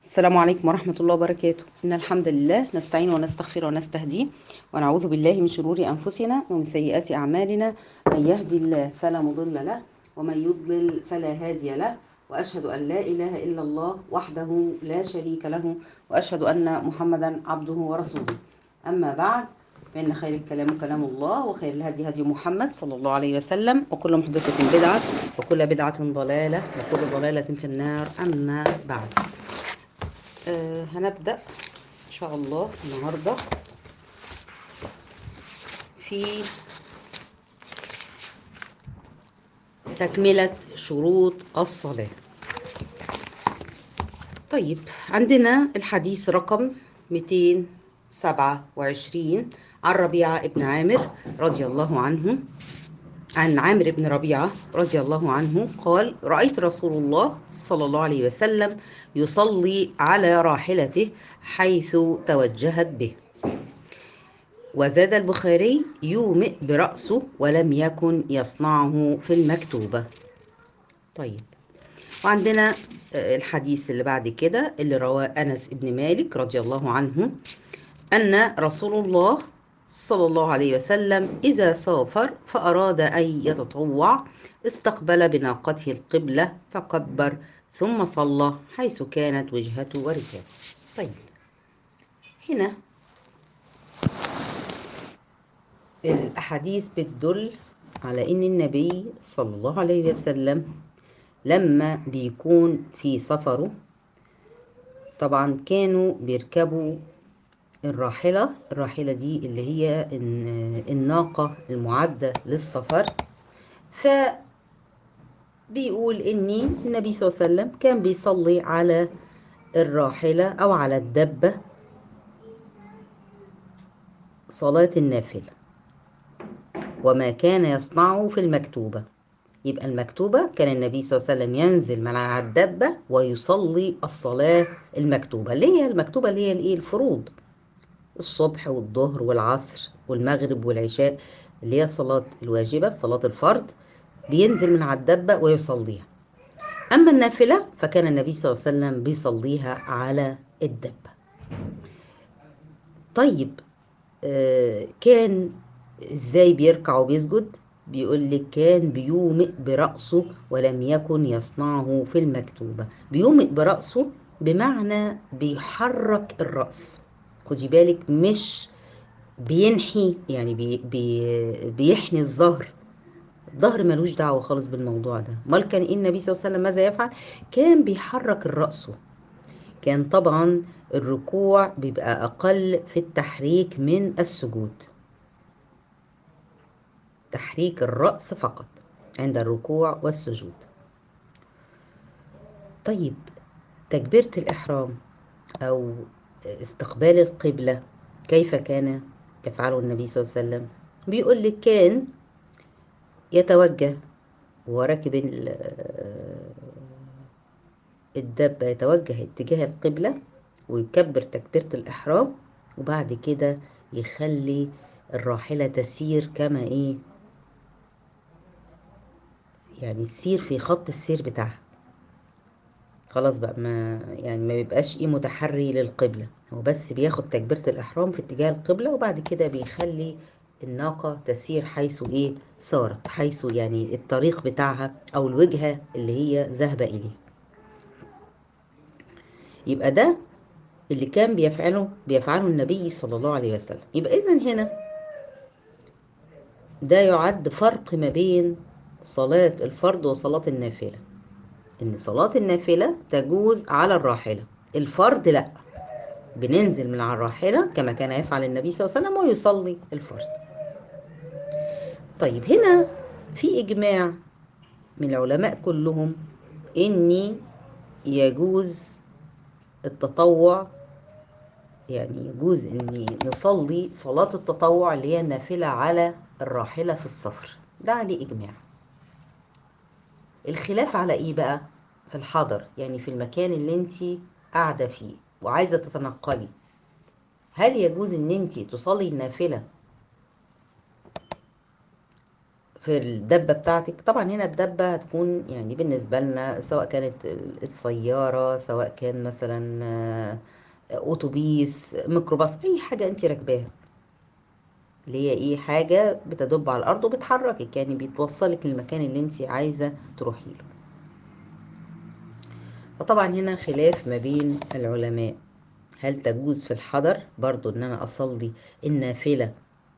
السلام عليكم ورحمة الله وبركاته إن الحمد لله نستعين ونستغفر ونستهديه ونعوذ بالله من شرور أنفسنا ومن سيئات أعمالنا من يهدي الله فلا مضل له ومن يضلل فلا هادي له وأشهد أن لا إله إلا الله وحده لا شريك له وأشهد أن محمدا عبده ورسوله أما بعد فإن خير الكلام كلام الله وخير الهدي هدي محمد صلى الله عليه وسلم وكل محدثة بدعة وكل بدعة ضلالة وكل ضلالة في النار أما بعد آه هنبدأ إن شاء الله النهاردة في تكملة شروط الصلاة طيب عندنا الحديث رقم 227 عن ربيعة ابن عامر رضي الله عنه عن عامر بن ربيعة رضي الله عنه قال رأيت رسول الله صلى الله عليه وسلم يصلي على راحلته حيث توجهت به وزاد البخاري يومئ برأسه ولم يكن يصنعه في المكتوبة طيب وعندنا الحديث اللي بعد كده اللي رواه أنس بن مالك رضي الله عنه أن رسول الله صلى الله عليه وسلم إذا سافر فأراد أن يتطوع استقبل بناقته القبلة فكبر ثم صلى حيث كانت وجهته ورجاله طيب هنا الأحاديث بتدل على إن النبي صلى الله عليه وسلم لما بيكون في سفره طبعا كانوا بيركبوا الراحلة الراحلة دي اللي هي الناقة المعدة للسفر ف بيقول ان النبي صلى الله عليه وسلم كان بيصلي على الراحلة او على الدبة صلاة النافلة وما كان يصنعه في المكتوبة يبقى المكتوبة كان النبي صلى الله عليه وسلم ينزل من على الدبة ويصلي الصلاة المكتوبة اللي هي المكتوبة اللي هي الايه الفروض الصبح والظهر والعصر والمغرب والعشاء اللي هي صلاة الواجبة صلاة الفرض بينزل من على الدبة ويصليها أما النافلة فكان النبي صلى الله عليه وسلم بيصليها على الدبة طيب آه كان ازاي بيركع وبيسجد بيقول لك كان بيومئ برأسه ولم يكن يصنعه في المكتوبة بيومئ برأسه بمعنى بيحرك الرأس خدي بالك مش بينحي يعني بي بي بيحني الظهر الظهر ملوش دعوة خالص بالموضوع ده امال كان ايه النبي صلى الله عليه وسلم ماذا يفعل كان بيحرك الرأس كان طبعا الركوع بيبقى أقل في التحريك من السجود تحريك الرأس فقط عند الركوع والسجود طيب تكبيرة الإحرام أو استقبال القبلة كيف كان يفعله النبي صلى الله عليه وسلم بيقول لك كان يتوجه وهو راكب الدابة يتوجه اتجاه القبلة ويكبر تكبيرة الإحرام وبعد كده يخلي الراحلة تسير كما إيه يعني تسير في خط السير بتاعها خلاص بقى ما يعني ما بيبقاش ايه متحري للقبلة هو بس بياخد تكبيرة الإحرام في اتجاه القبلة وبعد كده بيخلي الناقة تسير حيث ايه صارت حيث يعني الطريق بتاعها أو الوجهة اللي هي ذهب إليه يبقى ده اللي كان بيفعله بيفعله النبي صلى الله عليه وسلم يبقى إذا هنا ده يعد فرق ما بين صلاة الفرض وصلاة النافلة ان صلاة النافلة تجوز على الراحلة الفرض لا بننزل من على الراحلة كما كان يفعل النبي صلى الله عليه وسلم ويصلي الفرض طيب هنا في إجماع من العلماء كلهم إني يجوز التطوع يعني يجوز إني نصلي صلاة التطوع اللي هي النافلة على الراحلة في السفر ده عليه إجماع الخلاف على ايه بقى في الحضر يعني في المكان اللي انت قاعده فيه وعايزه تتنقلي هل يجوز ان انت تصلي النافله في الدبة بتاعتك طبعا هنا الدبة هتكون يعني بالنسبة لنا سواء كانت السيارة سواء كان مثلا آه، أتوبيس ميكروباص أي حاجة أنت راكباها اللي هي ايه حاجة بتدب على الأرض وبتحركك يعني بتوصلك للمكان اللي انت عايزة تروحي له فطبعا هنا خلاف ما بين العلماء هل تجوز في الحضر برضو ان انا اصلي النافلة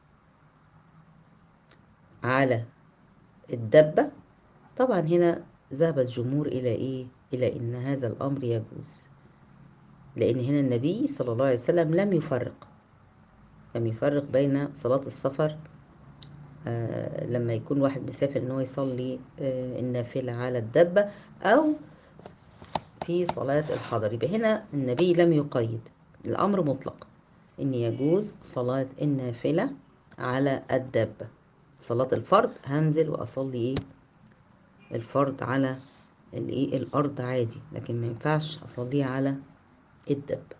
على الدبة طبعا هنا ذهب الجمهور الى ايه الى ان هذا الامر يجوز لان هنا النبي صلى الله عليه وسلم لم يفرق لم يفرق بين صلاة السفر آه لما يكون واحد مسافر ان هو يصلي آه النافلة على الدبة او في صلاة الحضر يبقى هنا النبي لم يقيد الأمر مطلق إن يجوز صلاة النافلة على الدابة صلاة الفرض هنزل وأصلي إيه الفرض على الإيه الأرض عادي لكن ما ينفعش أصليها على الدابة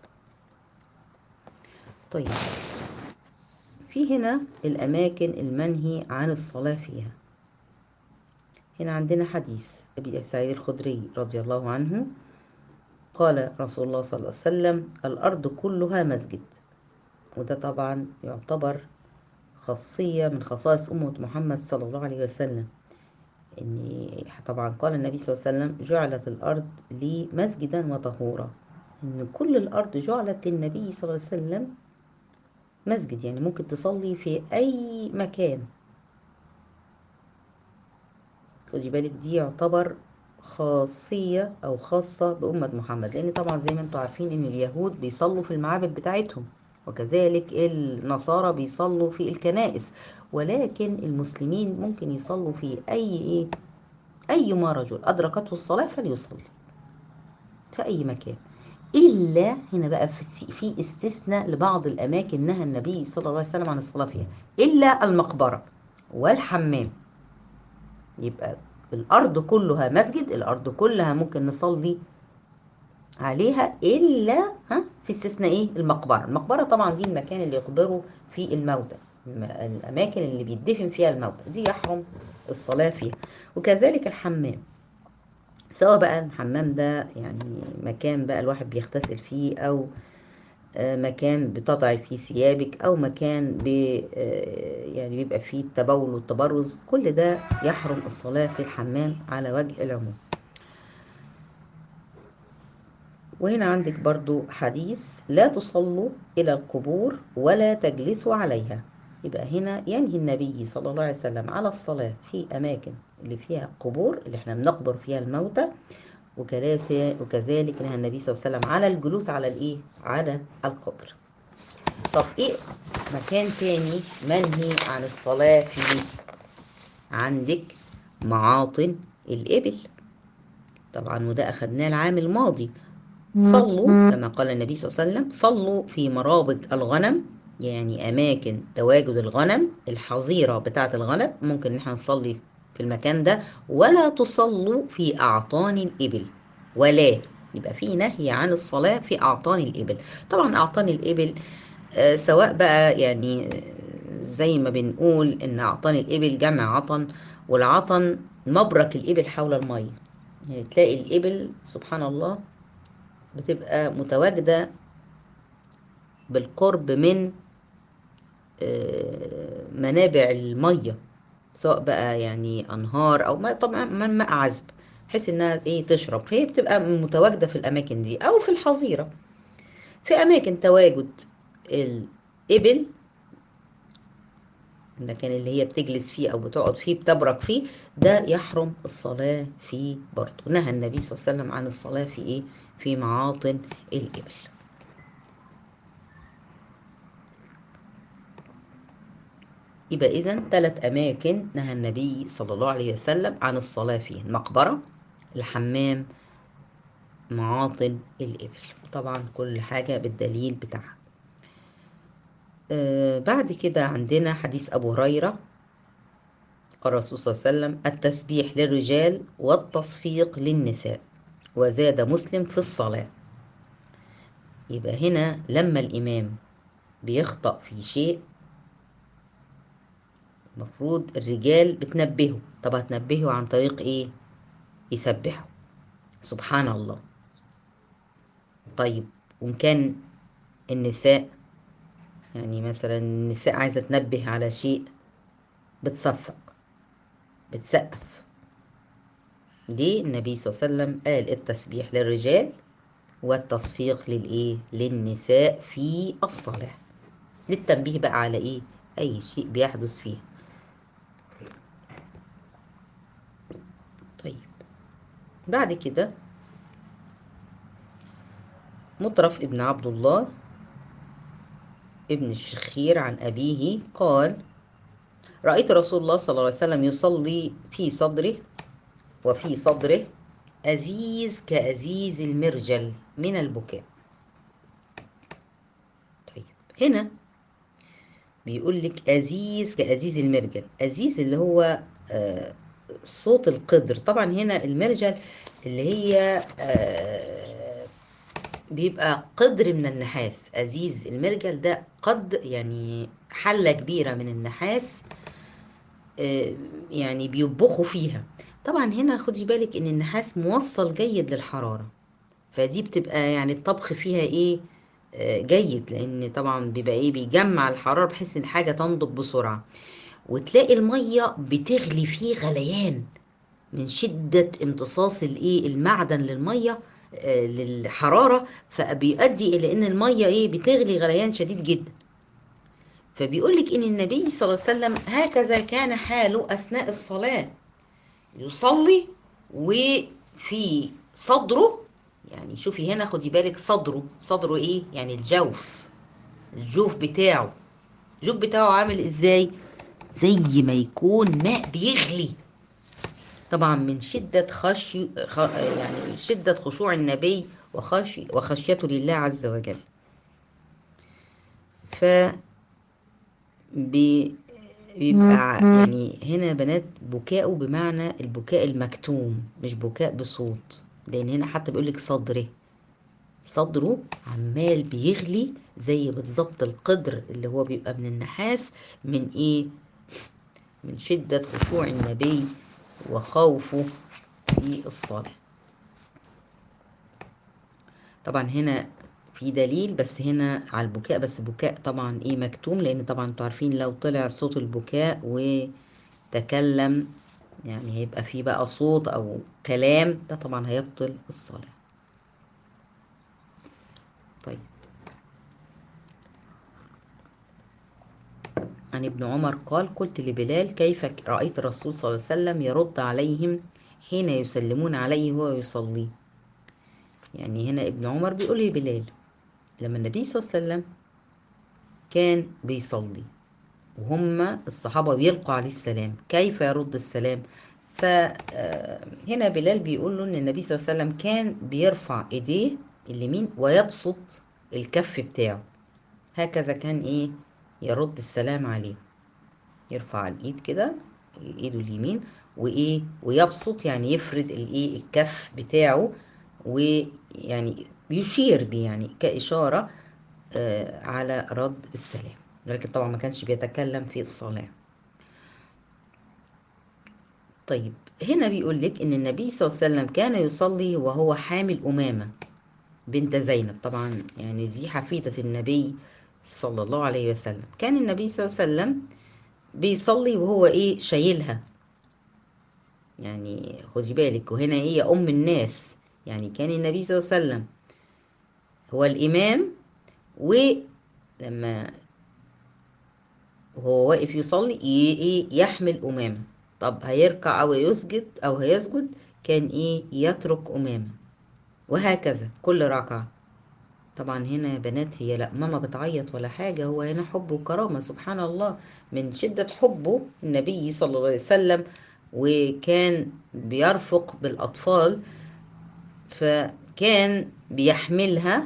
طيب في هنا الأماكن المنهي عن الصلاة فيها هنا عندنا حديث أبي سعيد الخدري رضي الله عنه قال رسول الله صلى الله عليه وسلم الأرض كلها مسجد وده طبعا يعتبر خاصية من خصائص أمة محمد صلى الله عليه وسلم إن طبعا قال النبي صلى الله عليه وسلم جعلت الأرض لي مسجدا وطهورا إن كل الأرض جعلت للنبي صلى الله عليه وسلم مسجد يعني ممكن تصلي في أي مكان خدي بالك دي يعتبر خاصية أو خاصة بأمة محمد لأن طبعا زي ما انتم عارفين إن اليهود بيصلوا في المعابد بتاعتهم وكذلك النصارى بيصلوا في الكنائس ولكن المسلمين ممكن يصلوا في أي إيه أي ما رجل أدركته الصلاة فليصلي في أي مكان إلا هنا بقى في استثناء لبعض الأماكن نهى النبي صلى الله عليه وسلم عن الصلاة فيها إلا المقبرة والحمام يبقى الأرض كلها مسجد الأرض كلها ممكن نصلي عليها إلا ها في استثناء إيه المقبرة المقبرة طبعا دي المكان اللي يقبروا فيه الموتى الأماكن اللي بيدفن فيها الموتى دي يحرم الصلاة فيها وكذلك الحمام سواء بقى الحمام ده يعني مكان بقى الواحد بيغتسل فيه أو مكان بتضعي فيه ثيابك او مكان بي يعني بيبقى فيه التبول والتبرز كل ده يحرم الصلاة في الحمام على وجه العموم وهنا عندك برضو حديث لا تصلوا إلى القبور ولا تجلسوا عليها يبقى هنا ينهي النبي صلى الله عليه وسلم على الصلاة في أماكن اللي فيها قبور اللي احنا بنقبر فيها الموتى وكذلك نهى النبي صلى الله عليه وسلم على الجلوس على الايه على القبر طب ايه مكان تاني منهي عن الصلاة فيه عندك معاطن الإبل طبعا وده أخدناه العام الماضي صلوا كما قال النبي صلى الله عليه وسلم صلوا في مرابط الغنم يعني أماكن تواجد الغنم الحظيرة بتاعة الغنم ممكن نحن نصلي في المكان ده ولا تصلوا في أعطان الإبل ولا يبقى في نهي عن الصلاة في أعطان الإبل طبعا أعطان الإبل آه سواء بقى يعني زي ما بنقول إن أعطان الإبل جمع عطن والعطن مبرك الإبل حول المية يعني تلاقي الإبل سبحان الله بتبقى متواجدة بالقرب من آه منابع الميه سواء بقى يعني انهار او ما طبعا من ماء عذب بحيث انها ايه تشرب فهي بتبقى متواجده في الاماكن دي او في الحظيره في اماكن تواجد الابل المكان اللي هي بتجلس فيه او بتقعد فيه بتبرك فيه ده يحرم الصلاه فيه برضه نهى النبي صلى الله عليه وسلم عن الصلاه في ايه في معاطن الابل يبقى إذا ثلاث أماكن نهى النبي صلى الله عليه وسلم عن الصلاة فيه المقبرة الحمام معاطن الإبل طبعا كل حاجة بالدليل بتاعها آه بعد كده عندنا حديث أبو هريرة قال الرسول صلى الله عليه وسلم التسبيح للرجال والتصفيق للنساء وزاد مسلم في الصلاة يبقى هنا لما الإمام بيخطأ في شيء المفروض الرجال بتنبهوا طب هتنبهوا عن طريق ايه يسبحوا سبحان الله طيب وإن كان النساء يعني مثلا النساء عايزة تنبه على شيء بتصفق بتسقف دي النبي صلى الله عليه وسلم قال التسبيح للرجال والتصفيق للإيه للنساء في الصلاة للتنبيه بقى على إيه أي شيء بيحدث فيها طيب بعد كده مطرف ابن عبد الله ابن الشخير عن أبيه قال رأيت رسول الله صلى الله عليه وسلم يصلي في صدره وفي صدره أزيز كأزيز المرجل من البكاء طيب هنا بيقول لك أزيز كأزيز المرجل أزيز اللي هو آه صوت القدر طبعا هنا المرجل اللي هي آه بيبقى قدر من النحاس أزيز المرجل ده قد يعني حلة كبيرة من النحاس آه يعني بيطبخوا فيها طبعا هنا خدي بالك ان النحاس موصل جيد للحرارة فدي بتبقى يعني الطبخ فيها ايه آه جيد لان طبعا بيبقى ايه بيجمع الحرارة بحيث ان الحاجة تنضج بسرعة وتلاقي المية بتغلي فيه غليان من شدة امتصاص الايه المعدن للمية آه للحرارة فبيؤدي الى ان المية ايه بتغلي غليان شديد جدا فبيقول لك ان النبي صلى الله عليه وسلم هكذا كان حاله اثناء الصلاه يصلي وفي صدره يعني شوفي هنا خدي بالك صدره صدره ايه يعني الجوف الجوف بتاعه الجوف بتاعه عامل ازاي زي ما يكون ماء بيغلي طبعا من شدة خشي خ... يعني شدة خشوع النبي وخشي وخشيته لله عز وجل ف بي... بيبقى يعني هنا بنات بكاؤه بمعنى البكاء المكتوم مش بكاء بصوت لان هنا حتى بيقولك صدره صدره عمال بيغلي زي بالظبط القدر اللي هو بيبقى من النحاس من ايه من شدة خشوع النبي وخوفه في الصلاة طبعا هنا في دليل بس هنا على البكاء بس بكاء طبعا ايه مكتوم لان طبعا انتوا عارفين لو طلع صوت البكاء وتكلم يعني هيبقى فيه بقى صوت او كلام ده طبعا هيبطل الصلاة طيب عن ابن عمر قال قلت لبلال كيف رأيت الرسول صلى الله عليه وسلم يرد عليهم حين يسلمون عليه وهو يصلي يعني هنا ابن عمر بيقول لي بلال لما النبي صلى الله عليه وسلم كان بيصلي وهم الصحابة بيلقوا عليه السلام كيف يرد السلام فهنا بلال بيقول له ان النبي صلى الله عليه وسلم كان بيرفع ايديه اليمين ويبسط الكف بتاعه هكذا كان ايه يرد السلام عليه يرفع الايد كده ايده اليمين وايه ويبسط يعني يفرد الايه الكف بتاعه ويعني يشير بيه يعني كإشارة آه على رد السلام لكن طبعا ما كانش بيتكلم في الصلاة طيب هنا بيقول لك ان النبي صلى الله عليه وسلم كان يصلي وهو حامل أمامة بنت زينب طبعا يعني دي حفيدة النبي صلى الله عليه وسلم كان النبي صلى الله عليه وسلم بيصلي وهو ايه شايلها يعني خدي بالك وهنا هي ام الناس يعني كان النبي صلى الله عليه وسلم هو الامام ولما وهو واقف يصلي ايه يحمل امامه طب هيركع او يسجد او هيسجد كان ايه يترك امامه وهكذا كل ركعه طبعا هنا يا بنات هي لا ماما بتعيط ولا حاجة هو هنا حب وكرامة سبحان الله من شدة حبه النبي صلى الله عليه وسلم وكان بيرفق بالأطفال فكان بيحملها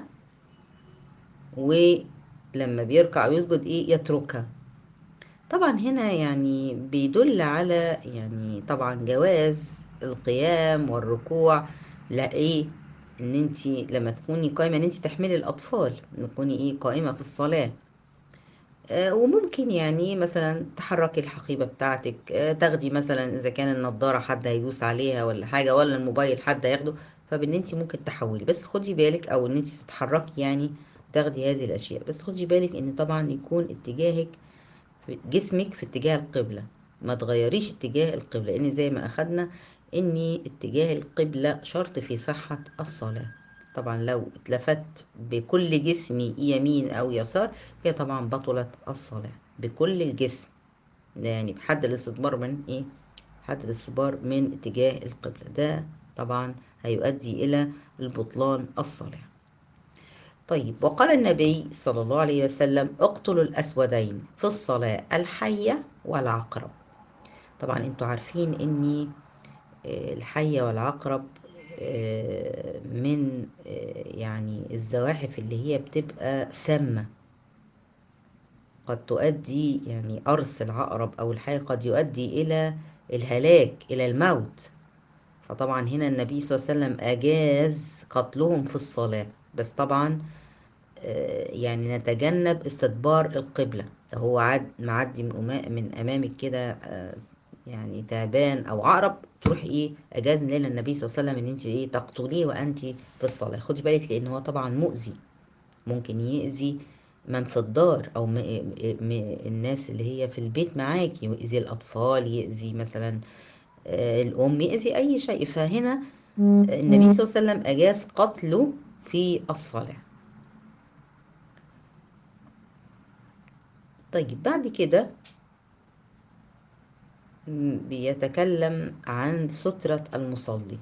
ولما بيركع ويسجد ايه يتركها طبعا هنا يعني بيدل على يعني طبعا جواز القيام والركوع لا ايه ان انت لما تكوني قائمه ان انت تحملي الاطفال تكوني ايه قائمه في الصلاه آه، وممكن يعني مثلا تحركي الحقيبة بتاعتك آه، تاخدي مثلا إذا كان النضارة حد هيدوس عليها ولا حاجة ولا الموبايل حد هياخده فبإن أنت ممكن تحولي بس خدي بالك أو إن أنت تتحركي يعني تاخدي هذه الأشياء بس خدي بالك إن طبعا يكون اتجاهك في جسمك في اتجاه القبلة ما تغيريش اتجاه القبلة لأن زي ما أخدنا إن اتجاه القبلة شرط في صحة الصلاة طبعا لو اتلفت بكل جسمي يمين أو يسار كده طبعا بطلت الصلاة بكل الجسم ده يعني بحد الاستدبار من إيه حد الاستدبار من اتجاه القبلة ده طبعا هيؤدي إلى البطلان الصلاة طيب وقال النبي صلى الله عليه وسلم اقتلوا الأسودين في الصلاة الحية والعقرب طبعا انتوا عارفين ان الحية والعقرب من يعني الزواحف اللي هي بتبقى سامة قد تؤدي يعني قرص العقرب أو الحية قد يؤدي إلى الهلاك إلى الموت فطبعا هنا النبي صلى الله عليه وسلم أجاز قتلهم في الصلاة بس طبعا يعني نتجنب استدبار القبلة هو عاد معدي من من أمامك كده يعني تعبان أو عقرب تروح إيه أجاز لنا النبي صلى الله عليه وسلم إن أنت إيه تقتليه وأنت في الصلاة خدي بالك لأن هو طبعا مؤذي ممكن يأذي من في الدار أو م م الناس اللي هي في البيت معاكي يأذي الأطفال يأذي مثلا الأم يأذي أي شيء فهنا النبي صلى الله عليه وسلم أجاز قتله في الصلاة طيب بعد كده بيتكلم عن سترة المصلي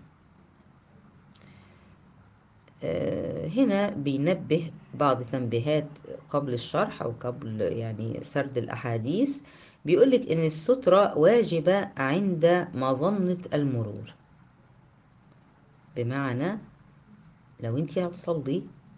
هنا بينبه بعض تنبيهات قبل الشرح أو قبل يعني سرد الأحاديث بيقولك إن السترة واجبة عند مظنة المرور بمعنى لو انت هتصلي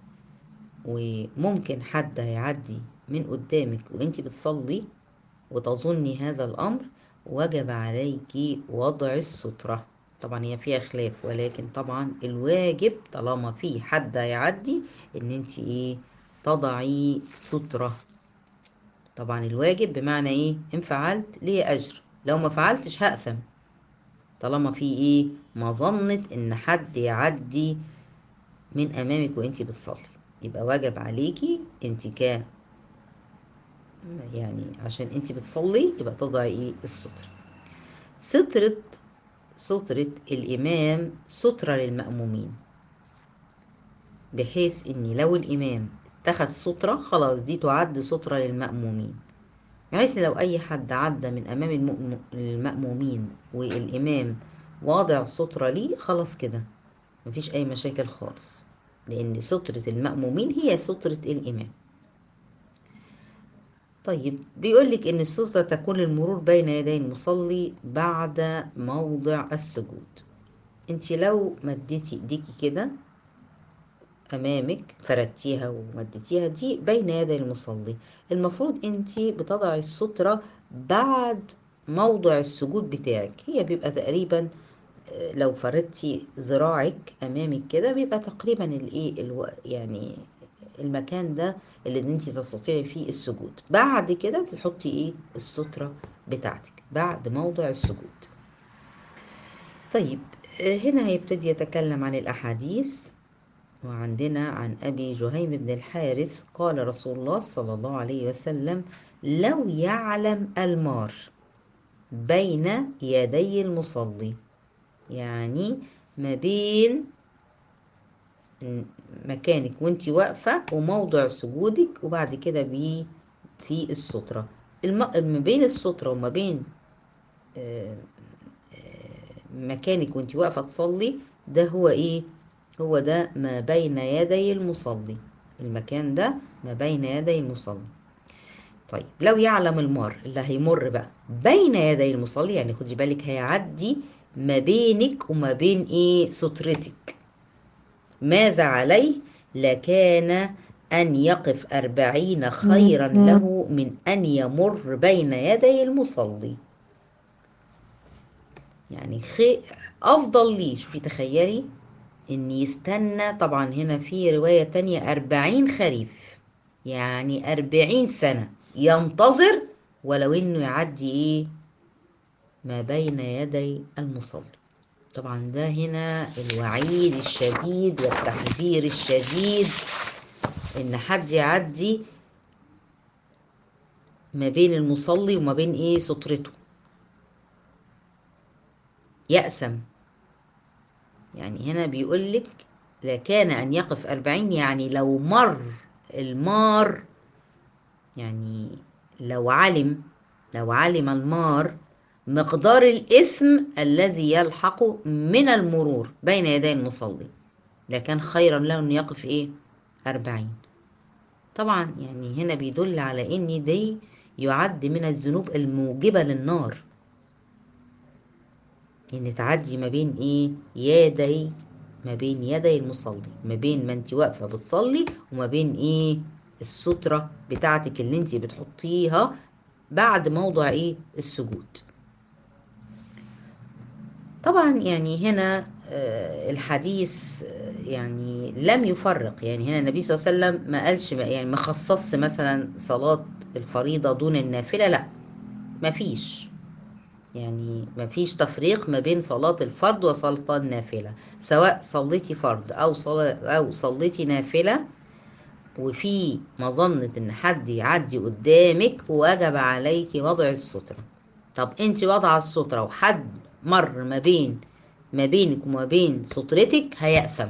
وممكن حد هيعدي من قدامك وانت بتصلي وتظني هذا الأمر وجب عليك وضع السترة طبعا هي فيها خلاف ولكن طبعا الواجب طالما في حد هيعدي ان انت ايه تضعي سترة طبعا الواجب بمعنى ايه ان فعلت ليه اجر لو ما فعلتش هأثم طالما في ايه مظنة ان حد يعدي من امامك وانت بتصلي يبقى واجب عليكي انت ك يعني عشان انت بتصلي يبقى تضعي ايه السترة سترة سترة الإمام سترة للمأمومين بحيث إن لو الإمام اتخذ سترة خلاص دي تعد سترة للمأمومين بحيث لو أي حد عدى من أمام المأمومين والإمام واضع سترة ليه خلاص كده مفيش أي مشاكل خالص لأن سترة المأمومين هي سترة الإمام طيب بيقول لك ان السترة تكون المرور بين يدي المصلي بعد موضع السجود انت لو مديتي ايديكي كده امامك فردتيها ومديتيها دي بين يدي المصلي المفروض انت بتضعي السترة بعد موضع السجود بتاعك هي بيبقى تقريبا لو فردتي ذراعك امامك كده بيبقى تقريبا الايه الو... يعني المكان ده اللي انت تستطيعي فيه السجود بعد كده تحطي ايه السترة بتاعتك بعد موضع السجود طيب هنا هيبتدي يتكلم عن الأحاديث وعندنا عن أبي جهيم بن الحارث قال رسول الله صلى الله عليه وسلم لو يعلم المار بين يدي المصلي يعني ما بين مكانك وانت واقفة وموضع سجودك وبعد كده بي في السترة ما بين السترة وما بين مكانك وانت واقفة تصلي ده هو ايه هو ده ما بين يدي المصلي المكان ده ما بين يدي المصلي طيب لو يعلم المار اللي هيمر بقى بين يدي المصلي يعني خدي بالك هيعدي ما بينك وما بين ايه سترتك ماذا عليه لكان أن يقف أربعين خيرا له من أن يمر بين يدي المصلي يعني خي... أفضل لي شوفي تخيلي إن يستنى طبعا هنا في رواية تانية أربعين خريف يعني أربعين سنة ينتظر ولو انه يعدي ايه ما بين يدي المصلي طبعا ده هنا الوعيد الشديد والتحذير الشديد ان حد يعدي ما بين المصلي وما بين ايه سترته يأسم يعني هنا بيقول لك لكان أن يقف أربعين يعني لو مر المار يعني لو علم لو علم المار مقدار الإثم الذي يلحق من المرور بين يدي المصلي لكان خيرا له أن يقف إيه أربعين طبعا يعني هنا بيدل على إن دي يعد من الذنوب الموجبة للنار ان تعدي ما بين ايه يدي ما بين يدي المصلي ما بين ما انت واقفه بتصلي وما بين ايه الستره بتاعتك اللي انت بتحطيها بعد موضع ايه السجود طبعا يعني هنا الحديث يعني لم يفرق يعني هنا النبي صلى الله عليه وسلم ما قالش يعني ما خصصش مثلا صلاه الفريضه دون النافله لا ما فيش يعني ما فيش تفريق ما بين صلاة الفرض وصلاة النافلة سواء صليتي فرض أو صلاة أو صليتي نافلة وفي مظنة إن حد يعدي قدامك وجب عليك وضع السترة طب أنت وضع السترة وحد مر ما بين ما بينك وما بين سترتك هيأثم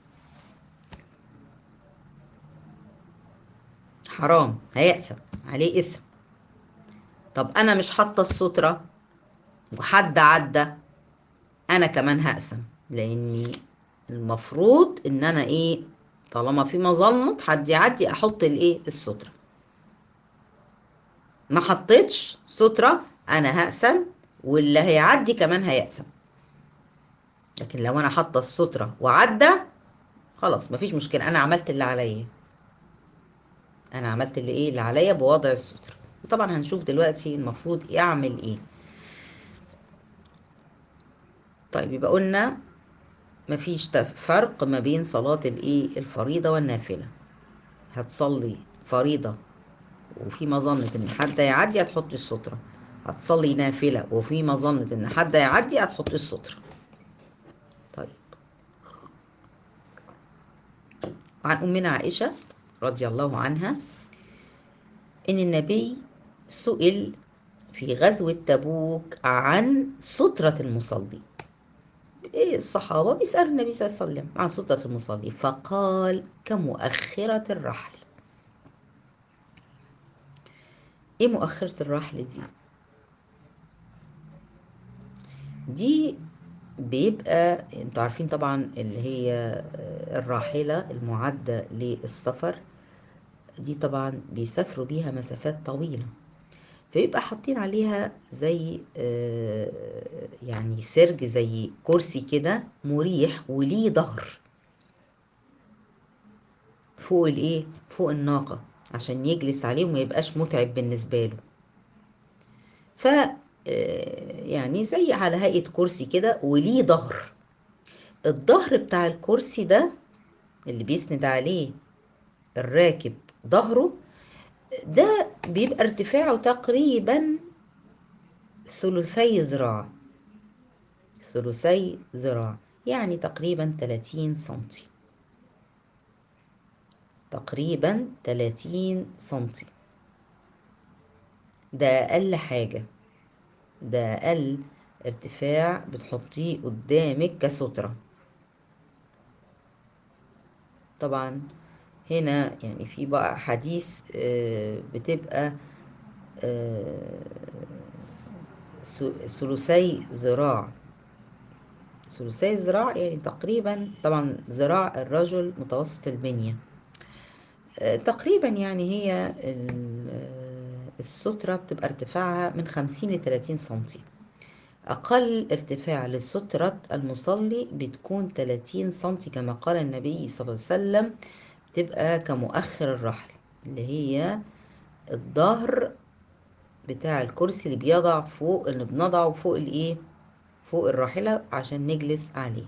حرام هيأثم عليه إثم طب أنا مش حاطة السترة وحد عدى انا كمان هقسم لاني المفروض ان انا ايه طالما في مظنه حد يعدي احط الايه الستره ما حطيتش ستره انا هقسم واللي هيعدي كمان هيقسم لكن لو انا حاطه الستره وعدى خلاص مفيش مشكله انا عملت اللي عليا انا عملت اللي ايه اللي عليا بوضع الستره وطبعا هنشوف دلوقتي المفروض يعمل ايه طيب يبقى قلنا مفيش فرق ما بين صلاة الايه الفريضة والنافلة هتصلي فريضة وفي مظنة ان حد يعدي هتحط السترة هتصلي نافلة وفي مظنة ان حد يعدي هتحط السترة طيب عن أمنا عائشة رضي الله عنها إن النبي سئل في غزوة تبوك عن سترة المصلي إيه الصحابة بيسألوا النبي صلى الله عليه وسلم عن سترة المصلي فقال كمؤخرة الرحل ايه مؤخرة الرحل دي دي بيبقى انتوا عارفين طبعا اللي هي الراحلة المعدة للسفر دي طبعا بيسافروا بيها مسافات طويلة فيبقى حاطين عليها زي يعني سرج زي كرسي كده مريح وليه ظهر فوق الايه فوق الناقة عشان يجلس عليه وما يبقاش متعب بالنسبة له ف يعني زي على هيئة كرسي كده وليه ظهر الظهر بتاع الكرسي ده اللي بيسند عليه الراكب ظهره ده بيبقى ارتفاعه تقريبا ثلثي ذراع ثلثي ذراع يعني تقريبا 30 سنتي تقريبا 30 سنتي ده أقل حاجة ده أقل ارتفاع بتحطيه قدامك كسترة طبعا هنا يعني في بقى حديث بتبقى ثلثي ذراع ثلثي ذراع يعني تقريبا طبعا ذراع الرجل متوسط البنية تقريبا يعني هي السترة بتبقى ارتفاعها من خمسين لتلاتين سنتي أقل ارتفاع لسترة المصلي بتكون 30 سنتي كما قال النبي صلى الله عليه وسلم تبقى كمؤخر الرحل اللي هي الظهر بتاع الكرسي اللي بيضع فوق اللي بنضعه فوق الايه فوق الراحلة عشان نجلس عليه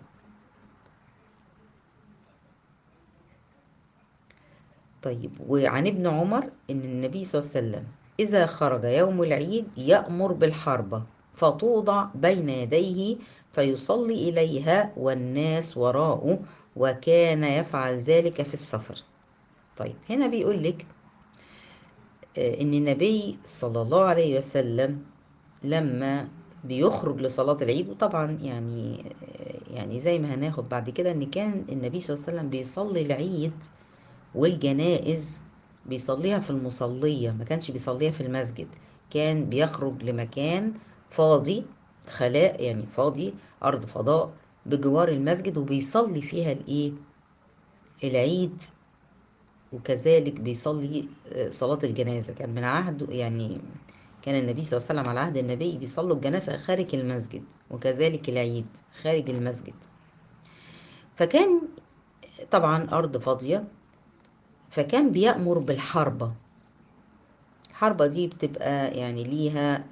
طيب وعن ابن عمر ان النبي صلى الله عليه وسلم إذا خرج يوم العيد يأمر بالحربة فتوضع بين يديه فيصلي إليها والناس وراءه وكان يفعل ذلك في السفر طيب هنا بيقول لك إن النبي صلى الله عليه وسلم لما بيخرج لصلاة العيد وطبعا يعني يعني زي ما هناخد بعد كده ان كان النبي صلى الله عليه وسلم بيصلي العيد والجنائز بيصليها في المصلية ما كانش بيصليها في المسجد كان بيخرج لمكان فاضي خلاء يعني فاضي أرض فضاء بجوار المسجد وبيصلي فيها الإيه العيد وكذلك بيصلي صلاة الجنازة كان من عهد يعني كان النبي صلى الله عليه وسلم على عهد النبي بيصلوا الجنازة خارج المسجد وكذلك العيد خارج المسجد فكان طبعا أرض فاضية فكان بيأمر بالحربة الحربة دي بتبقى يعني ليها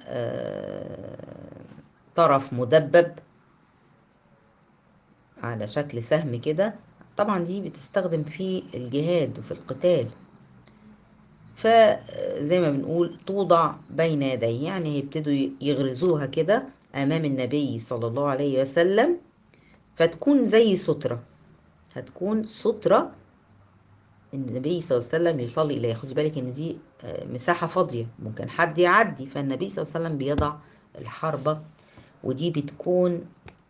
طرف مدبب على شكل سهم كده طبعا دي بتستخدم في الجهاد وفي القتال فزي ما بنقول توضع بين يديه يعني هيبتدوا يغرزوها كده أمام النبي صلى الله عليه وسلم فتكون زي سترة هتكون سترة النبي صلى الله عليه وسلم يصلي إليها خدي بالك إن دي مساحة فاضية ممكن حد يعدي فالنبي صلى الله عليه وسلم بيضع الحربة ودي بتكون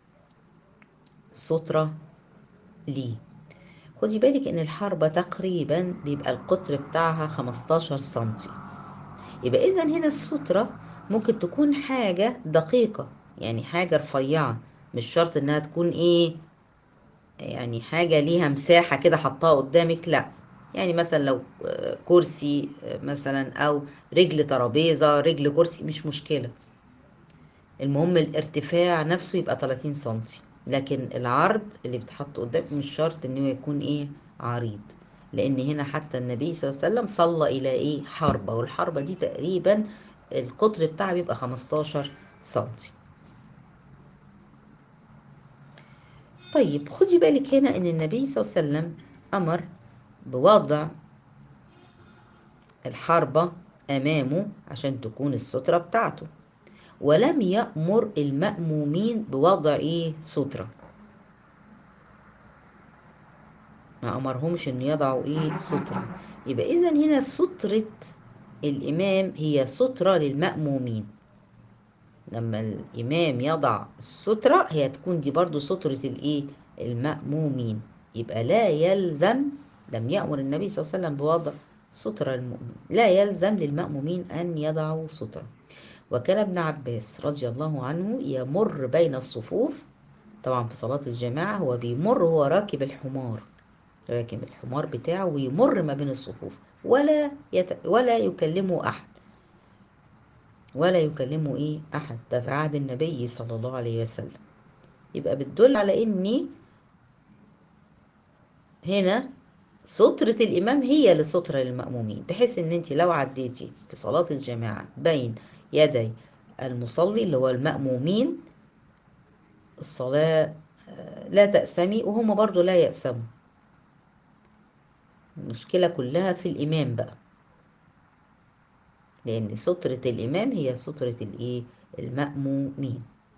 سترة ليه خدي بالك ان الحربة تقريبا بيبقى القطر بتاعها 15 سنتي يبقى اذا هنا السترة ممكن تكون حاجة دقيقة يعني حاجة رفيعة مش شرط انها تكون ايه يعني حاجة ليها مساحة كده حطها قدامك لا يعني مثلا لو كرسي مثلا او رجل ترابيزة رجل كرسي مش مشكلة المهم الارتفاع نفسه يبقى 30 سنتي لكن العرض اللي بيتحط قدامك مش شرط ان هو يكون ايه عريض لان هنا حتى النبي صلى الله عليه وسلم صلى الى ايه حربة والحربة دي تقريبا القطر بتاعها بيبقى 15 سنتي طيب خدي بالك هنا ان النبي صلى الله عليه وسلم امر بوضع الحربة امامه عشان تكون السترة بتاعته ولم يأمر المأمومين بوضع ايه سترة ما أمرهمش إن يضعوا ايه سترة يبقى إذا هنا سترة الإمام هي سترة للمأمومين لما الإمام يضع السترة هي تكون دي برضو سترة الايه المأمومين يبقى لا يلزم لم يأمر النبي صلى الله عليه وسلم بوضع سترة للمؤمن لا يلزم للمأمومين أن يضعوا سترة وكان ابن عباس رضي الله عنه يمر بين الصفوف طبعا في صلاة الجماعة هو بيمر هو راكب الحمار راكب الحمار بتاعه ويمر ما بين الصفوف ولا يت... ولا يكلمه أحد ولا يكلمه إيه أحد ده في عهد النبي صلى الله عليه وسلم يبقى بتدل على إني هنا سترة الإمام هي لسترة للمأمومين بحيث إن أنت لو عديتي في صلاة الجماعة بين يدي المصلي اللي هو المأمومين الصلاة لا تأسمي وهم برضو لا يأسموا المشكلة كلها في الإمام بقى لأن سترة الإمام هي سترة الإيه المأمومين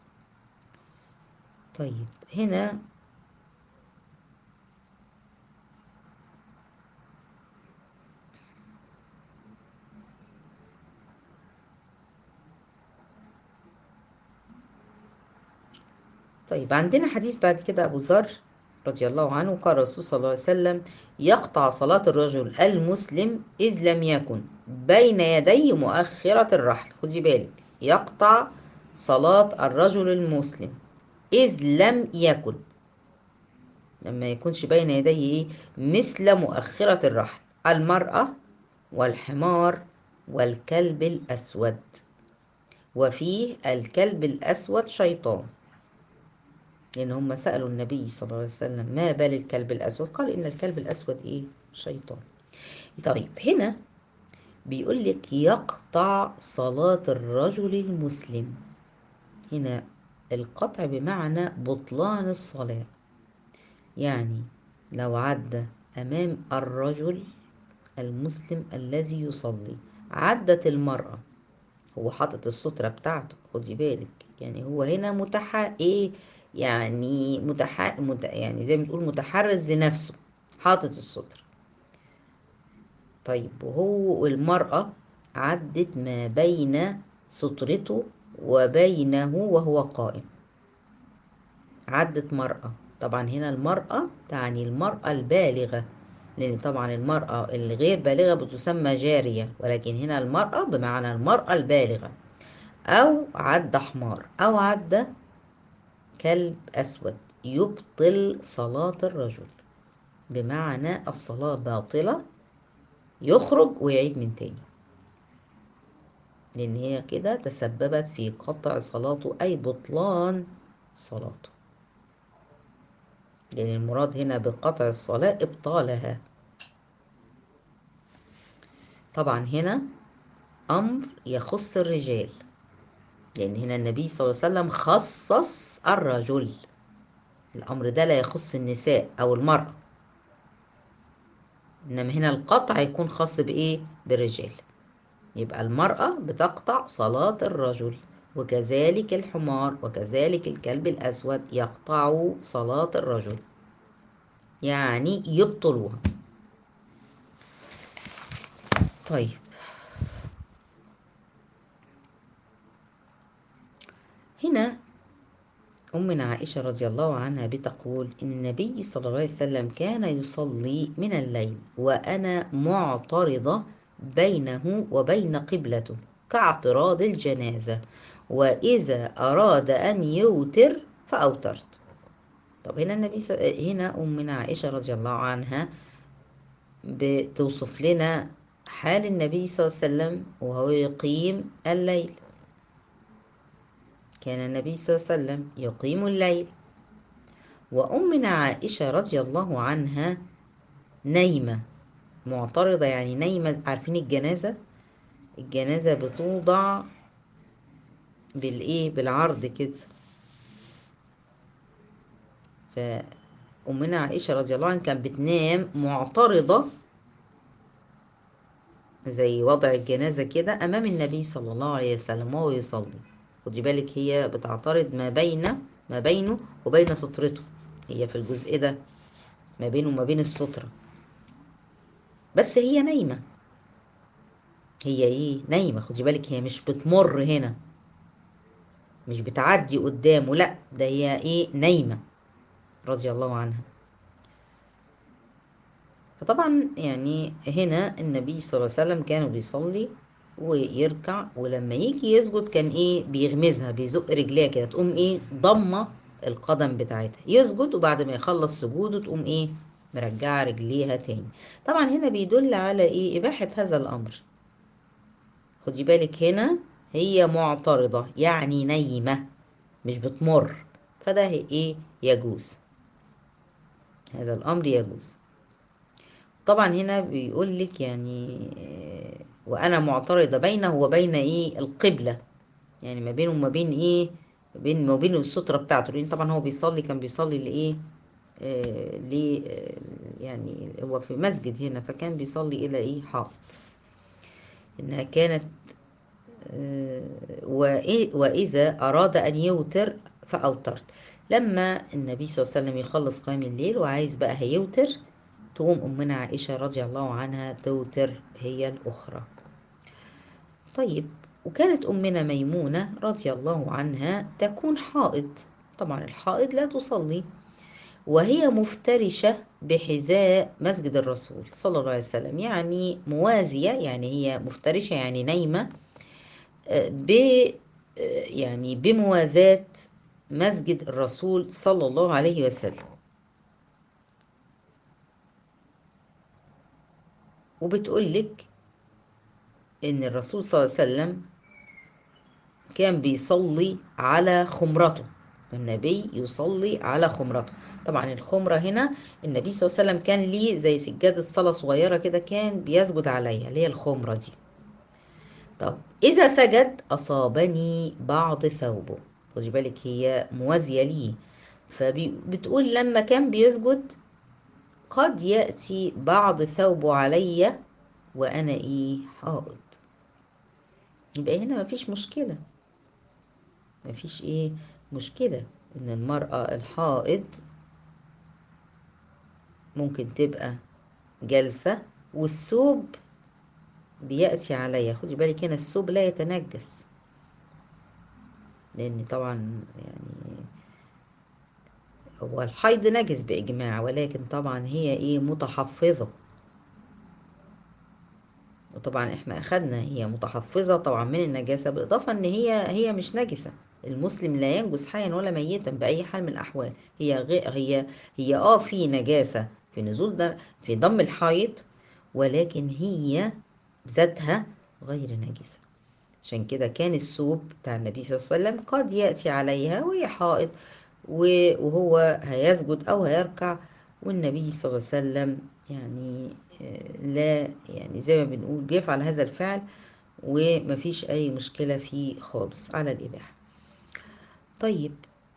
طيب هنا طيب عندنا حديث بعد كده أبو ذر رضي الله عنه قال الرسول صلى الله عليه وسلم يقطع صلاة الرجل المسلم إذ لم يكن بين يدي مؤخرة الرحل خدي بالك يقطع صلاة الرجل المسلم إذ لم يكن لما يكونش بين يديه إيه؟ مثل مؤخرة الرحل المرأة والحمار والكلب الأسود وفيه الكلب الأسود شيطان لأن هم سألوا النبي صلى الله عليه وسلم ما بال الكلب الأسود قال إن الكلب الأسود إيه شيطان طيب هنا بيقول لك يقطع صلاة الرجل المسلم هنا القطع بمعنى بطلان الصلاة يعني لو عدى أمام الرجل المسلم الذي يصلي عدت المرأة هو حاطط السترة بتاعته خدي بالك يعني هو هنا متح ايه يعني متح مت... يعني زي ما تقول متحرز لنفسه حاطط السترة طيب وهو والمرأة عدت ما بين سترته وبينه وهو قائم عدت مرأة طبعا هنا المرأة تعني المرأة البالغة لأن طبعا المرأة الغير بالغة بتسمى جارية ولكن هنا المرأة بمعنى المرأة البالغة أو عد حمار أو عد كلب أسود يبطل صلاة الرجل بمعنى الصلاة باطلة يخرج ويعيد من تاني لأن هي كده تسببت في قطع صلاته أي بطلان صلاته لأن المراد هنا بقطع الصلاة إبطالها طبعا هنا أمر يخص الرجال لأن هنا النبي صلى الله عليه وسلم خصص الرجل الأمر ده لا يخص النساء أو المرأة إنما هنا القطع يكون خاص بإيه؟ بالرجال يبقى المرأة بتقطع صلاة الرجل وكذلك الحمار وكذلك الكلب الأسود يقطع صلاة الرجل يعني يبطلوها طيب هنا أمنا عائشة رضي الله عنها بتقول إن النبي صلى الله عليه وسلم كان يصلي من الليل وأنا معترضة بينه وبين قبلته كاعتراض الجنازة وإذا أراد أن يوتر فأوترت طب هنا النبي س... هنا أمنا عائشة رضي الله عنها بتوصف لنا حال النبي صلى الله عليه وسلم وهو يقيم الليل كان النبي صلى الله عليه وسلم يقيم الليل وأمنا عائشة رضي الله عنها نايمة معترضة يعني نايمة عارفين الجنازة الجنازة بتوضع بالإيه بالعرض كده فأمنا عائشة رضي الله عنها كانت بتنام معترضة زي وضع الجنازة كده أمام النبي صلى الله عليه وسلم وهو يصلي خدي بالك هي بتعترض ما بين ما بينه وبين سترته هي في الجزء ده ما بينه وما بين السترة بس هي نايمة هي ايه نايمة خدي بالك هي مش بتمر هنا مش بتعدي قدامه لا ده هي ايه نايمة رضي الله عنها فطبعا يعني هنا النبي صلى الله عليه وسلم كان بيصلي ويركع ولما يجي يسجد كان ايه بيغمزها بيزق رجليها كده تقوم ايه ضمه القدم بتاعتها يسجد وبعد ما يخلص سجوده تقوم ايه مرجعه رجليها تاني طبعا هنا بيدل على ايه اباحه هذا الامر خدي بالك هنا هي معترضه يعني نايمه مش بتمر فده ايه يجوز هذا الامر يجوز طبعا هنا بيقول لك يعني وانا معترضه بينه وبين ايه القبله يعني ما بينه وما بين ايه بين ما بين الستره بتاعته لان طبعا هو بيصلي كان بيصلي لايه آه ل يعني هو في مسجد هنا فكان بيصلي الى ايه حائط انها كانت آه واذا اراد ان يوتر فاوترت لما النبي صلى الله عليه وسلم يخلص قيام الليل وعايز بقى هيوتر تقوم أمنا عائشة رضي الله عنها توتر هي الأخرى طيب وكانت أمنا ميمونة رضي الله عنها تكون حائض طبعا الحائض لا تصلي وهي مفترشة بحذاء مسجد الرسول صلى الله عليه وسلم يعني موازية يعني هي مفترشة يعني نايمة ب يعني بموازاة مسجد الرسول صلى الله عليه وسلم وبتقول لك ان الرسول صلى الله عليه وسلم كان بيصلي على خمرته النبي يصلي على خمرته طبعا الخمرة هنا النبي صلى الله عليه وسلم كان ليه زي سجادة صلاة صغيرة كده كان بيسجد عليها اللي هي الخمرة دي طب إذا سجد أصابني بعض ثوبه خدي بالك هي موازية ليه فبتقول لما كان بيسجد قد يأتي بعض ثوبه علي وأنا إيه حائض يبقى هنا مفيش مشكلة مفيش ايه مشكلة ان المرأة الحائض ممكن تبقى جالسة والثوب بيأتي عليها خدي بالك هنا الثوب لا يتنجس لأن طبعا يعني هو الحيض نجس بإجماع ولكن طبعا هي إيه متحفظة وطبعا احنا أخدنا هي متحفظة طبعا من النجاسة بالإضافة إن هي هي مش نجسة المسلم لا ينجس حيا ولا ميتا بأي حال من الأحوال هي غير هي هي اه في نجاسة في نزول دم في دم الحيض ولكن هي ذاتها غير نجسة عشان كده كان الثوب بتاع النبي صلى الله عليه وسلم قد يأتي عليها وهي حائض وهو هيسجد أو هيركع والنبي صلى الله عليه وسلم يعني لا يعني زي ما بنقول بيفعل هذا الفعل ومفيش أي مشكلة فيه خالص على الإباحة طيب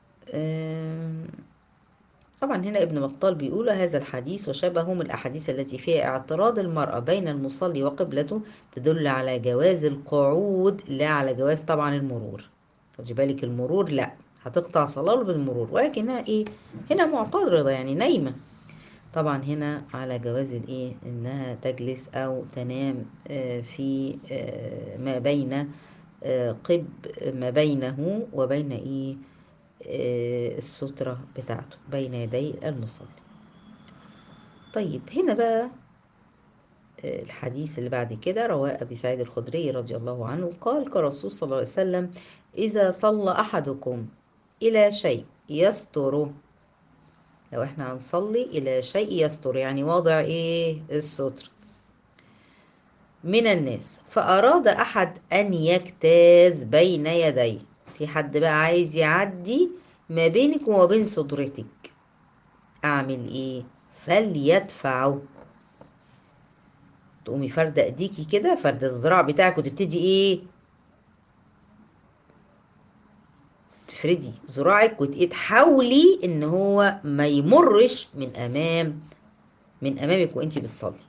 طبعا هنا ابن بطال بيقول هذا الحديث وشبهه من الأحاديث التي فيها اعتراض المرأة بين المصلي وقبلته تدل على جواز القعود لا على جواز طبعا المرور خدي بالك المرور لا هتقطع صلاة بالمرور ولكنها ايه هنا معترضة يعني نايمة طبعا هنا على جواز الايه انها تجلس او تنام في ما بين قب ما بينه وبين ايه السترة بتاعته بين يدي المصلي طيب هنا بقى الحديث اللي بعد كده رواه أبي سعيد الخدري رضي الله عنه قال كرسول صلى الله عليه وسلم إذا صلى أحدكم إلى شيء يستره لو احنا هنصلي إلى شيء يستر يعني واضع إيه الستر من الناس فأراد أحد أن يجتاز بين يديه في حد بقى عايز يعدي ما بينك وما بين سترتك اعمل ايه فليدفعه تقومي فردة ايديكي كده فردة الذراع بتاعك وتبتدي ايه تفردي ذراعك وتحاولي ان هو ما يمرش من امام من امامك وانتي بتصلي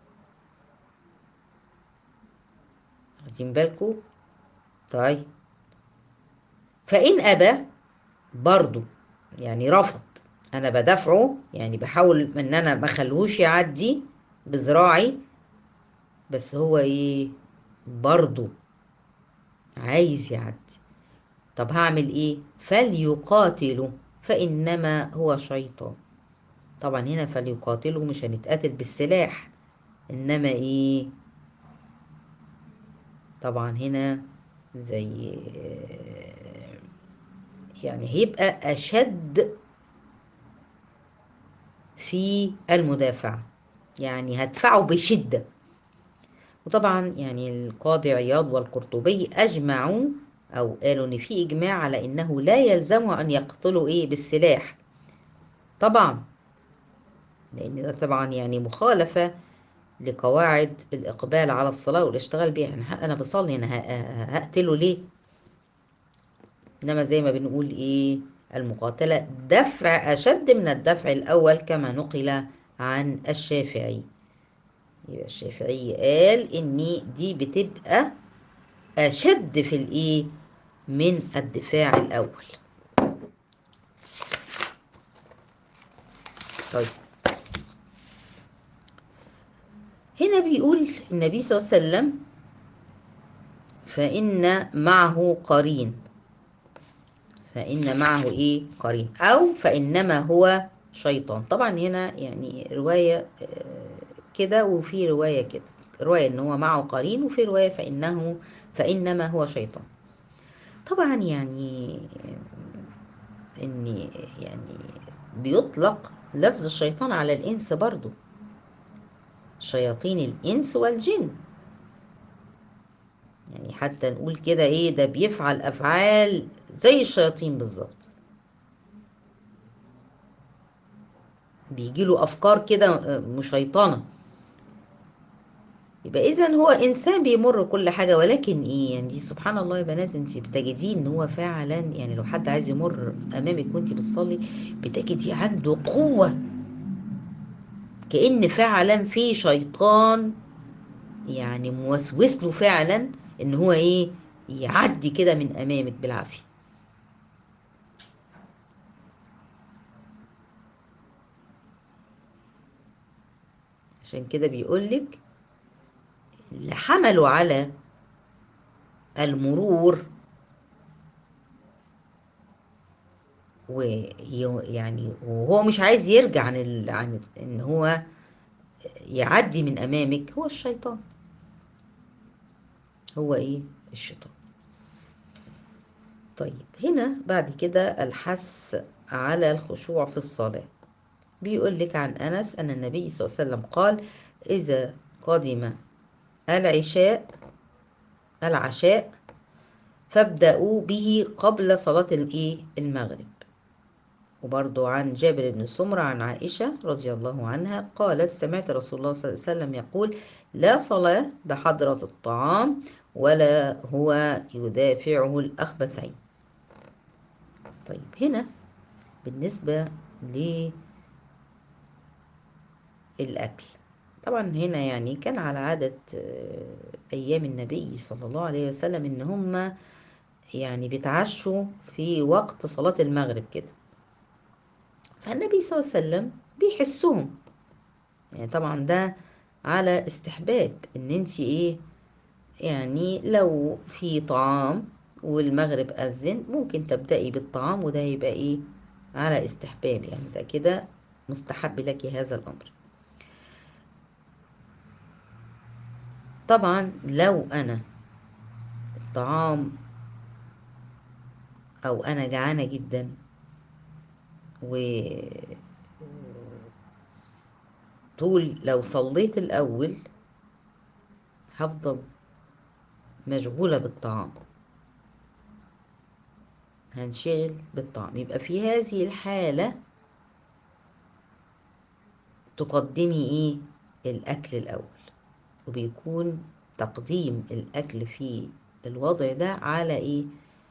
واخدين بالكم طيب فإن أبى برضو يعني رفض أنا بدافعه يعني بحاول إن أنا ما خلوش يعدي بذراعي بس هو إيه برضو عايز يعدي طب هعمل إيه فليقاتله فإنما هو شيطان طبعا هنا فليقاتله مش هنتقاتل بالسلاح إنما إيه طبعا هنا زي يعني هيبقى أشد في المدافعة يعني هدفعه بشدة وطبعا يعني القاضي عياض والقرطبي أجمعوا أو قالوا إن في إجماع على إنه لا يلزمه أن يقتلوا إيه بالسلاح طبعا لأن ده طبعا يعني مخالفة لقواعد الإقبال على الصلاة والاشتغال بيها يعني أنا بصلي أنا هقتله ليه إنما زي ما بنقول إيه المقاتلة دفع أشد من الدفع الأول كما نقل عن الشافعي يبقى الشافعي قال إن دي بتبقى أشد في الإيه من الدفاع الأول طيب هنا بيقول النبي صلى الله عليه وسلم فإن معه قرين فإن معه إيه قرين أو فإنما هو شيطان طبعا هنا يعني رواية كده وفي رواية كده رواية إن هو معه قرين وفي رواية فإنه فإنما هو شيطان طبعا يعني إن يعني بيطلق لفظ الشيطان على الإنس برضو شياطين الإنس والجن يعني حتى نقول كده إيه ده بيفعل أفعال زي الشياطين بالظبط بيجيله أفكار كده مشيطنة يبقى إذا هو إنسان بيمر كل حاجة ولكن إيه يعني سبحان الله يا بنات أنت بتجديه إن هو فعلا يعني لو حد عايز يمر أمامك وأنت بتصلي بتجدي عنده قوة كأن فعلا في شيطان يعني موسوس له فعلا ان هو ايه يعدي كده من امامك بالعافيه عشان كده بيقولك اللي حملوا على المرور ويعني وهو مش عايز يرجع عن ال... عن ان هو يعدي من امامك هو الشيطان هو ايه الشيطان طيب هنا بعد كده الحث على الخشوع في الصلاة بيقول لك عن أنس أن النبي صلى الله عليه وسلم قال إذا قدم العشاء العشاء فابدأوا به قبل صلاة الإيه المغرب وبرضو عن جابر بن سمرة عن عائشة رضي الله عنها قالت سمعت رسول الله صلى الله عليه وسلم يقول لا صلاة بحضرة الطعام ولا هو يدافعه الأخبثين طيب هنا بالنسبة للأكل طبعا هنا يعني كان على عادة أيام النبي صلى الله عليه وسلم إن هم يعني بيتعشوا في وقت صلاة المغرب كده فالنبي صلى الله عليه وسلم بيحسهم يعني طبعا ده على استحباب ان انت ايه يعني لو في طعام والمغرب أذن ممكن تبدأي بالطعام وده يبقى ايه على استحباب يعني ده كده مستحب لك هذا الأمر طبعا لو أنا الطعام أو أنا جعانة جدا و طول لو صليت الأول هفضل مشغولة بالطعام هنشغل بالطعام يبقى في هذه الحالة تقدمي ايه الأكل الأول وبيكون تقديم الأكل في الوضع ده على ايه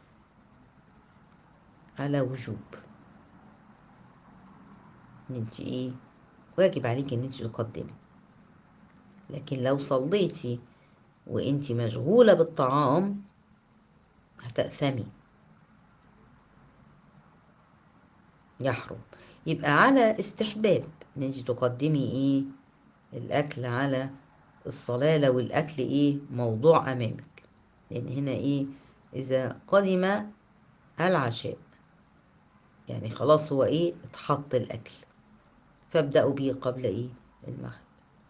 على وجوب ان انت ايه واجب عليك ان انت تقدمي لكن لو صليتي وانت مشغولة بالطعام هتأثمي يحرم يبقى على استحباب ان انت تقدمي ايه الاكل على الصلاة لو الاكل ايه موضوع امامك لان هنا ايه اذا قدم العشاء يعني خلاص هو ايه اتحط الاكل فابدأوا به قبل ايه المغرب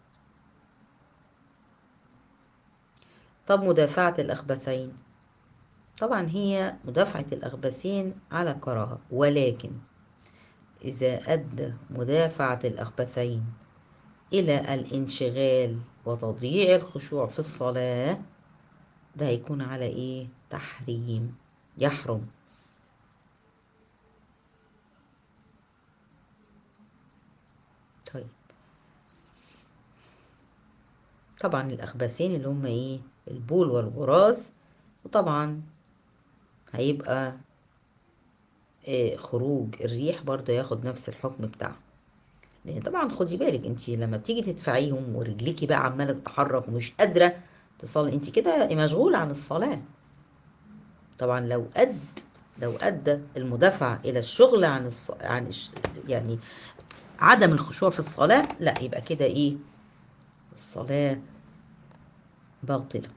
طب مدافعة الأخبثين طبعا هي مدافعة الأخبثين على كراهة ولكن إذا أدى مدافعة الأخبثين إلى الانشغال وتضييع الخشوع في الصلاة ده هيكون على إيه؟ تحريم يحرم طيب طبعا الأخبثين اللي هم إيه؟ البول والبراز وطبعا هيبقى إيه خروج الريح برضه ياخد نفس الحكم بتاعه لان طبعا خدي بالك انت لما بتيجي تدفعيهم ورجليكي بقى عماله تتحرك ومش قادره تصلي انت كده مشغوله عن الصلاه طبعا لو قد لو ادى المدافعه الى الشغل عن الص... عن الش... يعني عدم الخشوع في الصلاه لا يبقى كده ايه الصلاه باطله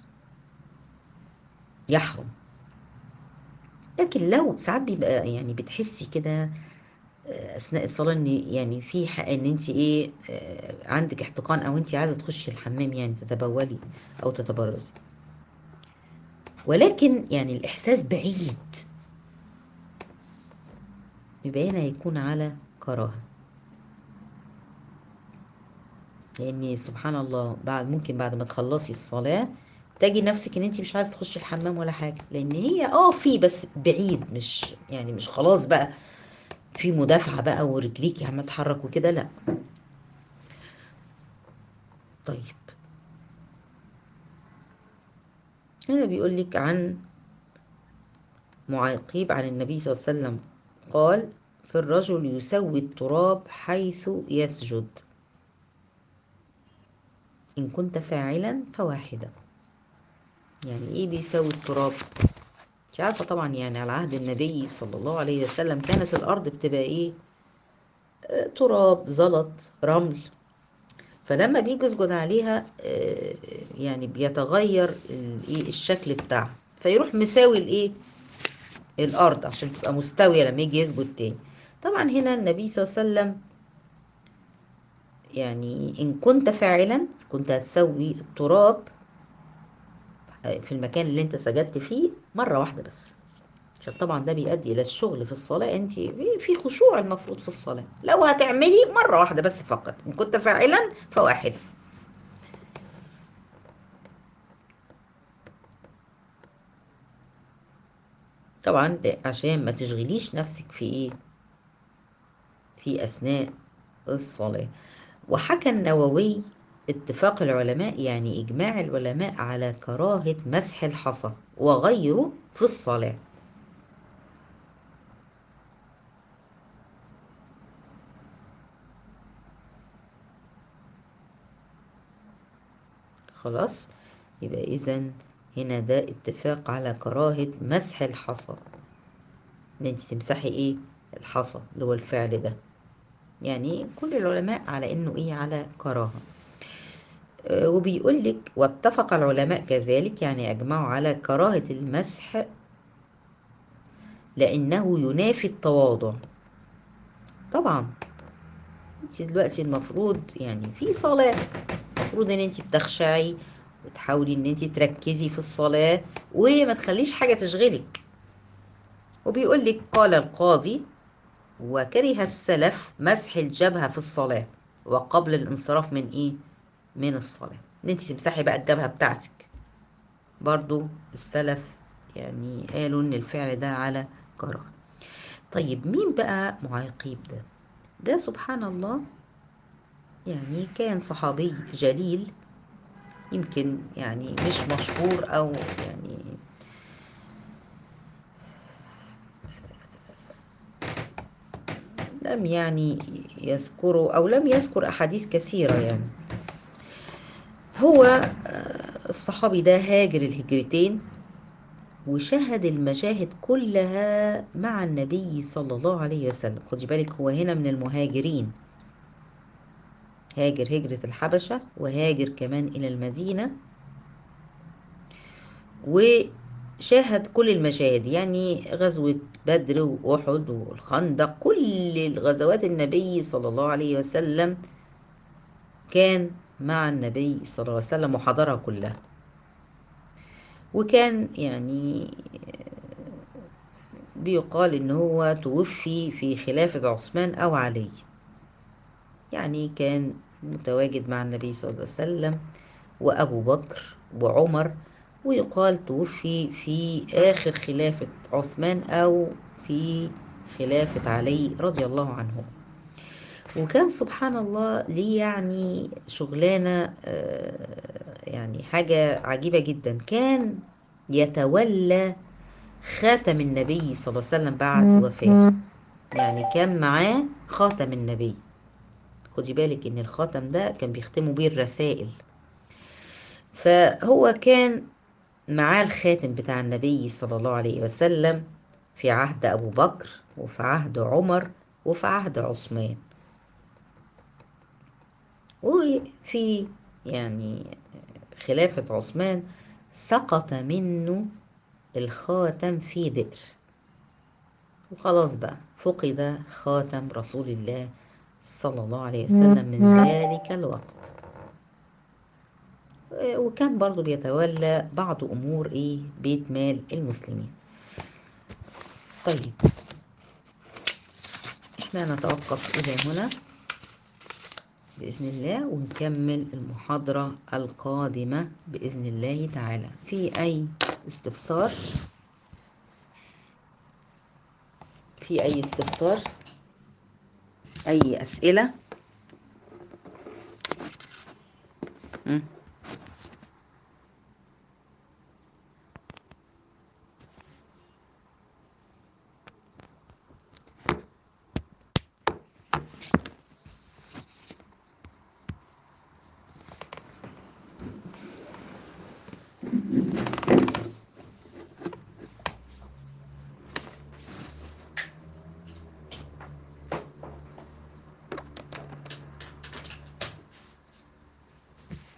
يحرم لكن لو ساعات بيبقى يعني بتحسي كده اثناء الصلاه ان يعني في حق ان انت ايه عندك احتقان او انت عايزه تخشي الحمام يعني تتبولي او تتبرزي ولكن يعني الاحساس بعيد يبقى هنا هيكون على كراهه لان سبحان الله بعد ممكن بعد ما تخلصي الصلاه تجي نفسك ان انت مش عايزه تخشي الحمام ولا حاجه لان هي اه في بس بعيد مش يعني مش خلاص بقى في مدافعه بقى ورجليكي عماله تتحرك وكده لا طيب هنا بيقول لك عن معاقيب عن النبي صلى الله عليه وسلم قال في الرجل يسوي التراب حيث يسجد إن كنت فاعلا فواحدة يعني ايه بيساوي التراب مش عارفة طبعا يعني على عهد النبي صلى الله عليه وسلم كانت الأرض بتبقى ايه آه، تراب زلط رمل فلما بيجي يسجد عليها آه، يعني بيتغير الايه الشكل بتاعها فيروح مساوي الايه الارض عشان تبقى مستويه لما يجي يسجد تاني طبعا هنا النبي صلى الله عليه وسلم يعني ان كنت فاعلا كنت هتسوي التراب في المكان اللي انت سجدت فيه مره واحده بس عشان طبعا ده بيؤدي الى الشغل في الصلاه انت في في خشوع المفروض في الصلاه لو هتعملي مره واحده بس فقط ان كنت فاعلا فواحده طبعا عشان ما تشغليش نفسك في ايه في اثناء الصلاه وحكى النووي اتفاق العلماء يعني اجماع العلماء على كراهه مسح الحصى وغيره في الصلاه خلاص يبقى اذا هنا ده اتفاق على كراهة مسح الحصى ان انت تمسحي ايه الحصى اللي هو الفعل ده يعني كل العلماء على انه ايه على كراهة آه، وبيقول لك واتفق العلماء كذلك يعني اجمعوا على كراهة المسح لانه ينافي التواضع طبعا انت دلوقتي المفروض يعني في صلاة المفروض ان انت بتخشعي وتحاولي ان انت تركزي في الصلاة وما تخليش حاجة تشغلك وبيقول لك قال القاضي وكره السلف مسح الجبهة في الصلاة وقبل الانصراف من ايه من الصلاة ان انت تمسحي بقى الجبهة بتاعتك برضو السلف يعني قالوا ان الفعل ده على كراهة طيب مين بقى معاقيب ده ده سبحان الله يعني كان صحابي جليل يمكن يعني مش مشهور او يعني لم يعني يذكره او لم يذكر احاديث كثيره يعني هو آه، الصحابي ده هاجر الهجرتين وشهد المشاهد كلها مع النبي صلى الله عليه وسلم خدي بالك هو هنا من المهاجرين هاجر هجرة الحبشة وهاجر كمان إلى المدينة وشاهد كل المشاهد يعني غزوة بدر وأحد والخندق كل الغزوات النبي صلى الله عليه وسلم كان مع النبي صلى الله عليه وسلم وحضرها كلها وكان يعني بيقال ان هو توفي في خلافة عثمان او علي يعني كان متواجد مع النبي صلى الله عليه وسلم وأبو بكر وعمر ويقال توفي في آخر خلافة عثمان أو في خلافة علي رضي الله عنه وكان سبحان الله ليه يعني شغلانة يعني حاجة عجيبة جدا كان يتولى خاتم النبي صلى الله عليه وسلم بعد وفاته يعني كان معاه خاتم النبي خدي بالك ان الخاتم ده كان بيختموا بيه الرسائل فهو كان معاه الخاتم بتاع النبي صلى الله عليه وسلم في عهد ابو بكر وفي عهد عمر وفي عهد عثمان وفي يعني خلافة عثمان سقط منه الخاتم في بئر وخلاص بقى فقد خاتم رسول الله صلى الله عليه وسلم من ذلك الوقت وكان برضو بيتولى بعض أمور إيه بيت مال المسلمين طيب احنا نتوقف إلى هنا بإذن الله ونكمل المحاضرة القادمة بإذن الله تعالى في أي استفسار في أي استفسار أي أسئلة م?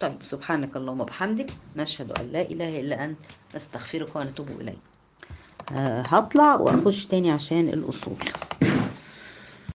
طيب سبحانك اللهم وبحمدك نشهد أن لا إله إلا أنت نستغفرك ونتوب إليك آه، هطلع وأخش تاني عشان الأصول